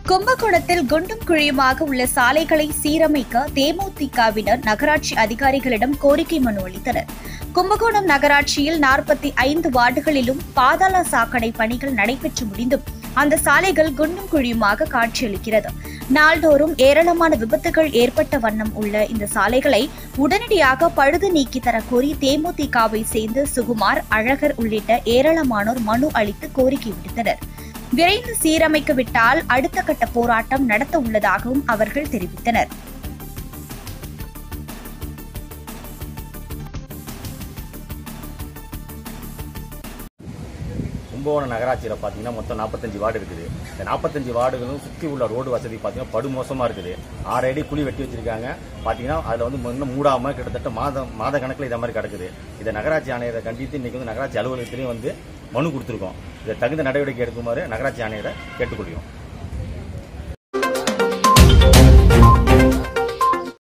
கும்பகோணத்தில் குண்டும் குழியுமாக உள்ள சாலைகளை சீரமைக்க தேமுதிகவினர் நகராட்சி அதிகாரிகளிடம் கோரிக்கை மனு அளித்தனர் கும்பகோணம் நகராட்சியில் நாற்பத்தி ஐந்து வார்டுகளிலும் பாதாள சாக்கடை பணிகள் நடைபெற்று முடிந்தும் அந்த சாலைகள் குண்டும் குழியுமாக காட்சியளிக்கிறது நாள்தோறும் ஏராளமான விபத்துகள் ஏற்பட்ட வண்ணம் உள்ள இந்த சாலைகளை உடனடியாக பழுது நீக்கி தர கோரி தேமுதிகவை சேர்ந்து சுகுமார் அழகர் உள்ளிட்ட ஏராளமானோர் மனு அளித்து கோரிக்கை விடுத்தனர் விரைந்து சீரமைக்க விட்டால் அடுத்த கட்ட போராட்டம் நடத்த உள்ளதாகவும் அவர்கள் தெரிவித்தனர் கும்பகோணம் நகராட்சியில் பார்த்தீங்கன்னா மொத்தம் நாற்பத்தஞ்சு வார்டு இருக்குது இந்த நாற்பத்தஞ்சு வார்டுகளும் சுற்றி உள்ள ரோடு வசதி பார்த்தீங்கன்னா படுமோசமாக இருக்குது ஆறு அடி குழி வெட்டி வச்சிருக்காங்க பார்த்தீங்கன்னா அதில் வந்து இன்னும் மூடாமல் கிட்டத்தட்ட மாதம் மாத கணக்கில் இதை மாதிரி கிடக்குது இதை நகராட்சி ஆணையரை கண்டித்து இன்னைக்கு வந்து நகராட்சி அலுவலகத்திலையும் வந்து மனு கொடுத்துருக்கோம் இதை தகுந்த நடவடிக்கை எடுக்குமாறு நகராட்சி ஆணையரை கேட்டுக்கொள்கிறோம்